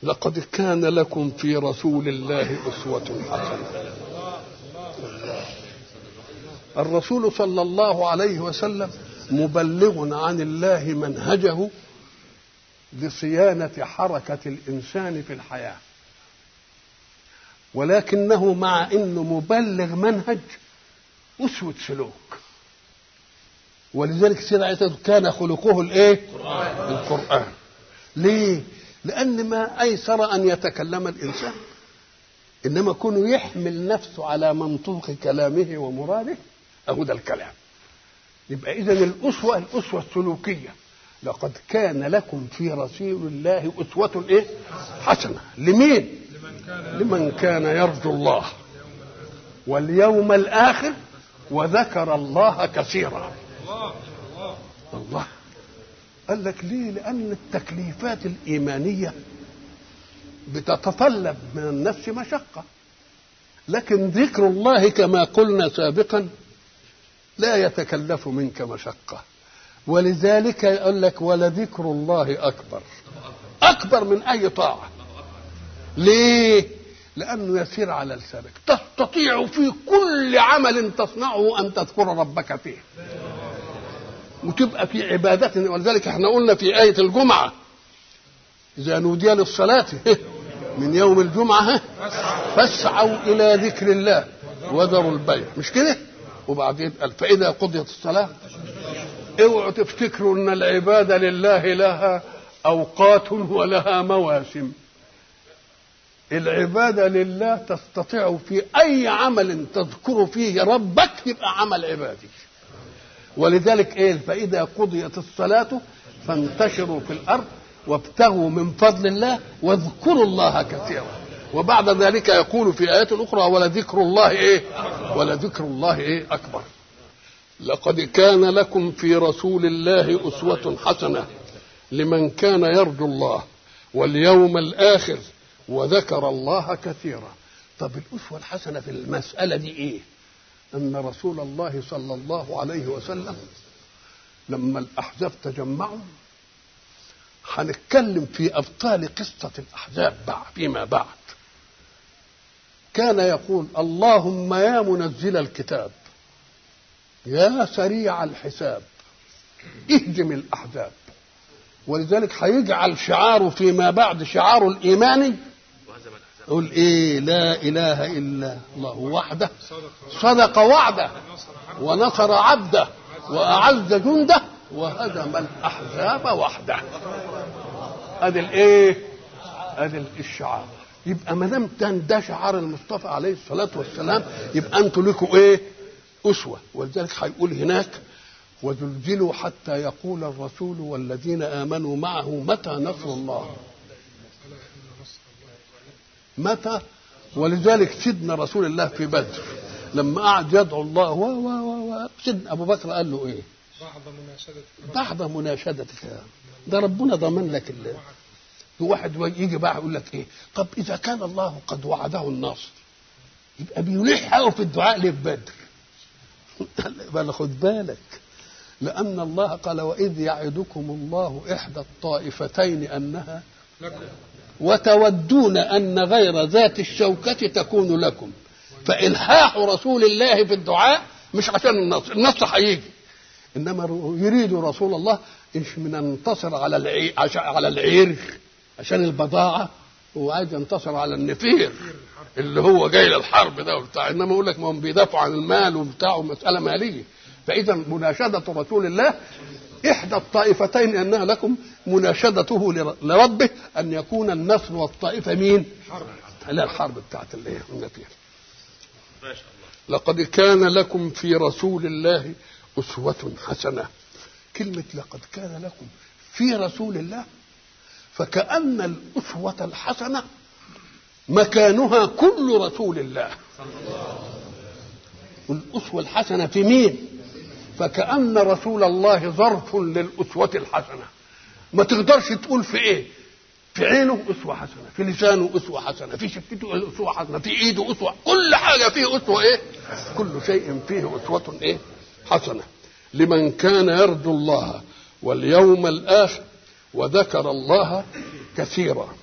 لقد كان لكم في رسول الله أسوة حسنة الرسول صلى الله عليه وسلم مبلغ عن الله منهجه لصيانة حركة الإنسان في الحياة ولكنه مع انه مبلغ منهج اسوه سلوك ولذلك سيدنا عيسى كان خلقه الايه القرآن. القران ليه لان ما ايسر ان يتكلم الانسان انما كونه يحمل نفسه على منطوق كلامه ومراده اهو ده الكلام يبقى اذا الاسوه الاسوه السلوكيه لقد كان لكم في رسول الله اسوه ايه حسنه لمين لمن كان يرجو الله واليوم الآخر وذكر الله كثيرا الله قال لك ليه لأن التكليفات الإيمانية بتتطلب من النفس مشقة لكن ذكر الله كما قلنا سابقا لا يتكلف منك مشقة ولذلك يقول لك ولذكر الله أكبر أكبر من أي طاعة ليه؟ لأنه يسير على لسانك تستطيع في كل عمل تصنعه أن تذكر ربك فيه وتبقى في عبادة ولذلك احنا قلنا في آية الجمعة إذا نودي للصلاة من يوم الجمعة فاسعوا إلى ذكر الله وذروا البيع مش كده؟ وبعدين قال فإذا قضيت الصلاة اوعوا تفتكروا أن العبادة لله لها أوقات ولها مواسم العبادة لله تستطيع في أي عمل تذكر فيه ربك يبقى عمل عبادي ولذلك إيه فإذا قضيت الصلاة فانتشروا في الأرض وابتغوا من فضل الله واذكروا الله كثيرا وبعد ذلك يقول في آيات أخرى ولذكر الله إيه ولذكر الله إيه أكبر لقد كان لكم في رسول الله أسوة حسنة لمن كان يرجو الله واليوم الآخر وذكر الله كثيرا طب الأسوة الحسنة في المسألة دي إيه أن رسول الله صلى الله عليه وسلم لما الأحزاب تجمعوا هنتكلم في أبطال قصة الأحزاب بعد فيما بعد كان يقول اللهم يا منزل الكتاب يا سريع الحساب اهجم الأحزاب ولذلك هيجعل شعاره فيما بعد شعاره الإيماني يقول ايه لا اله الا الله وحده صدق وعده ونصر عبده واعز جنده وهزم الاحزاب وحده ادي الايه ادي الشعار يبقى ما دام ده شعار المصطفى عليه الصلاه والسلام يبقى انتوا لكم ايه اسوه ولذلك هيقول هناك وزلزلوا حتى يقول الرسول والذين امنوا معه متى نصر الله متى ولذلك سيدنا رسول الله في بدر لما قعد يدعو الله و و و سيدنا ابو بكر قال له ايه؟ بعض مناشدتك بعض مناشدتك ده ربنا ضمن لك الله واحد يجي بقى يقول لك ايه؟ طب اذا كان الله قد وعده النصر يبقى بيلح قوي في الدعاء ليه في بدر؟ بل خد بالك لأن الله قال وإذ يعدكم الله إحدى الطائفتين أنها لكم وتودون أن غير ذات الشوكة تكون لكم فإلحاح رسول الله في الدعاء مش عشان النصر النصر هيجي إنما يريد رسول الله إيش من ينتصر على العي... على العير عشان البضاعة هو عايز ينتصر على النفير اللي هو جاي للحرب ده وبتاع انما يقول لك ما هم بيدافعوا عن المال وبتاع مساله ماليه فاذا مناشده رسول الله احدى الطائفتين انها لكم مناشدته لربه ان يكون النصر والطائفه مين؟ لا الحرب بتاعت اللي هي النفير ما شاء الله لقد كان لكم في رسول الله أسوة حسنة كلمة لقد كان لكم في رسول الله فكأن الأسوة الحسنة مكانها كل رسول الله والأسوة الحسنة في مين فكأن رسول الله ظرف للأسوة الحسنة ما تقدرش تقول في ايه في عينه أسوة حسنة في لسانه أسوة حسنة في شفته أسوة حسنة في إيده أسوة كل حاجة فيه أسوة إيه كل شيء فيه أسوة إيه حسنة لمن كان يرجو الله واليوم الآخر وذكر الله كثيرا